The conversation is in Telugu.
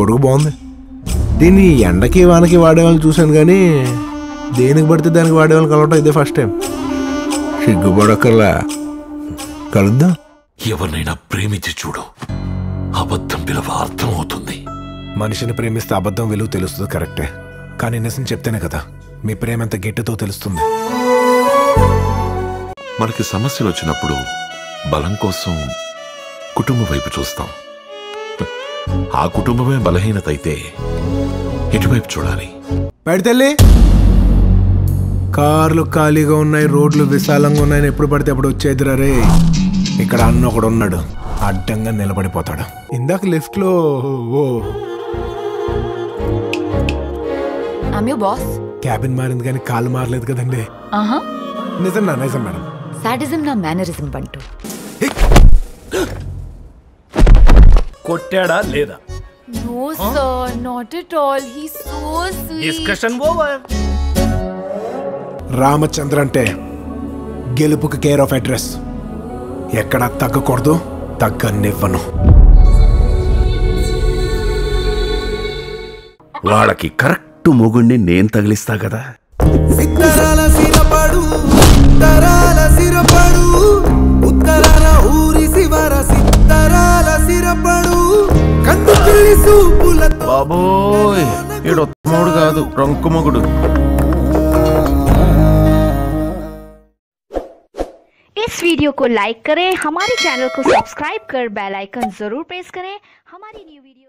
పొడుగు బాగుంది దీన్ని ఎండకి వానకి వాడేవాళ్ళని చూశాను కానీ దేనికి పడితే దానికి వాడేవాళ్ళని కలవటం ఇదే ఫస్ట్ టైం సిగ్గుపడక్కర్లా కలుద్దాం ఎవరినైనా ప్రేమించి చూడు అబద్ధం పిలవ అర్థమవుతుంది మనిషిని ప్రేమిస్తే అబద్ధం విలువ తెలుస్తుంది కరెక్టే కానీ నిజం చెప్తేనే కదా మీ ప్రేమ ఎంత గట్టితో తెలుస్తుంది మనకి సమస్యలు వచ్చినప్పుడు బలం కోసం కుటుంబం వైపు చూస్తాం ఆ కుటుంబమే బలహీనత అయితే ఎటువైపు చూడాలి బయటెళ్ళి కార్లు ఖాళీగా ఉన్నాయి రోడ్లు విశాలంగా ఉన్నాయని ఎప్పుడు పడితే అప్పుడు వచ్చేదిరా రే ఇక్కడ అన్న ఒకడు ఉన్నాడు అడ్డంగా నిలబడిపోతాడు ఇందాక లిఫ్ట్ లో oh I'm you boss cabin మారింది కానీ కాలు మారలేదు కదండి ఆహా నిజం నా నిజం మేడం సాడిజం నా మేనరిజం బంటూ కొట్టాడా లేదా No, sir, not at all. He's so sweet. Discussion over Ramachandra అంటే గెలుపుకి కేర్ ఆఫ్ అడ్రస్ ఎక్కడ తగ్గకూడదు తగ్గనివ్వను వాళ్ళకి కరెక్ట్ మొగుణ్ణి నేను తగిలిస్తా కదా సిత్తరాల సిరపడు ఉత్తరాల సిరపడు ఉత్తరాల ఊరి శివర సిత్తరాల సిరపడు కందు పిల్లి సూపులతో బాబోయ్ ఈడు మొగుడు కాదు రంకు మొగుడు इस वीडियो को लाइक करें हमारे चैनल को सब्सक्राइब कर बेल आइकन जरूर प्रेस करें हमारी न्यू वीडियो